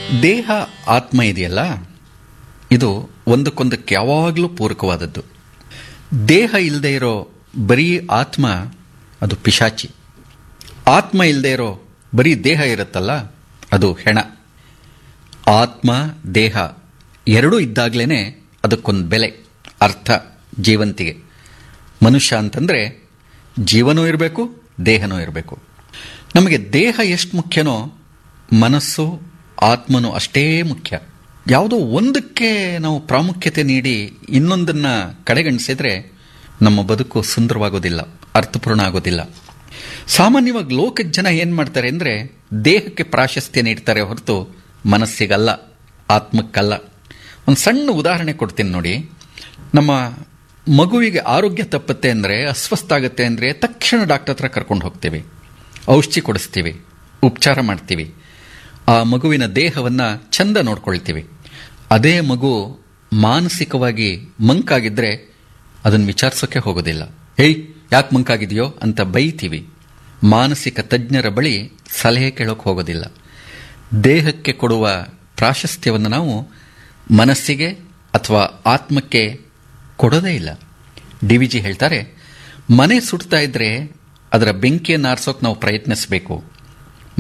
ದೇಹ ಆತ್ಮ ಇದೆಯಲ್ಲ ಇದು ಒಂದಕ್ಕೊಂದಕ್ಕೆ ಯಾವಾಗಲೂ ಪೂರಕವಾದದ್ದು ದೇಹ ಇಲ್ಲದೆ ಇರೋ ಬರೀ ಆತ್ಮ ಅದು ಪಿಶಾಚಿ ಆತ್ಮ ಇಲ್ಲದೆ ಇರೋ ಬರೀ ದೇಹ ಇರುತ್ತಲ್ಲ ಅದು ಹೆಣ ಆತ್ಮ ದೇಹ ಎರಡೂ ಇದ್ದಾಗಲೇ ಅದಕ್ಕೊಂದು ಬೆಲೆ ಅರ್ಥ ಜೀವಂತಿಗೆ ಮನುಷ್ಯ ಅಂತಂದರೆ ಜೀವನೂ ಇರಬೇಕು ದೇಹನೂ ಇರಬೇಕು ನಮಗೆ ದೇಹ ಎಷ್ಟು ಮುಖ್ಯನೋ ಮನಸ್ಸು ಆತ್ಮನೂ ಅಷ್ಟೇ ಮುಖ್ಯ ಯಾವುದೋ ಒಂದಕ್ಕೆ ನಾವು ಪ್ರಾಮುಖ್ಯತೆ ನೀಡಿ ಇನ್ನೊಂದನ್ನ ಕಡೆಗಣಿಸಿದ್ರೆ ನಮ್ಮ ಬದುಕು ಸುಂದರವಾಗೋದಿಲ್ಲ ಅರ್ಥಪೂರ್ಣ ಆಗೋದಿಲ್ಲ ಸಾಮಾನ್ಯವಾಗಿ ಲೋಕದ ಜನ ಏನು ಮಾಡ್ತಾರೆ ಅಂದರೆ ದೇಹಕ್ಕೆ ಪ್ರಾಶಸ್ತ್ಯ ನೀಡ್ತಾರೆ ಹೊರತು ಮನಸ್ಸಿಗಲ್ಲ ಆತ್ಮಕ್ಕಲ್ಲ ಒಂದು ಸಣ್ಣ ಉದಾಹರಣೆ ಕೊಡ್ತೀನಿ ನೋಡಿ ನಮ್ಮ ಮಗುವಿಗೆ ಆರೋಗ್ಯ ತಪ್ಪುತ್ತೆ ಅಂದರೆ ಅಸ್ವಸ್ಥ ಆಗುತ್ತೆ ಅಂದರೆ ತಕ್ಷಣ ಡಾಕ್ಟರ್ ಹತ್ರ ಕರ್ಕೊಂಡು ಹೋಗ್ತೀವಿ ಔಷಧಿ ಕೊಡಿಸ್ತೀವಿ ಉಪಚಾರ ಮಾಡ್ತೀವಿ ಆ ಮಗುವಿನ ದೇಹವನ್ನು ಚಂದ ನೋಡ್ಕೊಳ್ತೀವಿ ಅದೇ ಮಗು ಮಾನಸಿಕವಾಗಿ ಮಂಕಾಗಿದ್ದರೆ ಅದನ್ನು ವಿಚಾರಿಸೋಕೆ ಹೋಗೋದಿಲ್ಲ ಹೇಯ್ ಯಾಕೆ ಮಂಕಾಗಿದೆಯೋ ಅಂತ ಬೈತೀವಿ ಮಾನಸಿಕ ತಜ್ಞರ ಬಳಿ ಸಲಹೆ ಕೇಳೋಕೆ ಹೋಗೋದಿಲ್ಲ ದೇಹಕ್ಕೆ ಕೊಡುವ ಪ್ರಾಶಸ್ತ್ಯವನ್ನು ನಾವು ಮನಸ್ಸಿಗೆ ಅಥವಾ ಆತ್ಮಕ್ಕೆ ಕೊಡೋದೇ ಇಲ್ಲ ಡಿ ವಿ ಜಿ ಹೇಳ್ತಾರೆ ಮನೆ ಸುಡ್ತಾ ಇದ್ರೆ ಅದರ ಬೆಂಕಿಯನ್ನು ಆರಿಸೋಕೆ ನಾವು ಪ್ರಯತ್ನಿಸಬೇಕು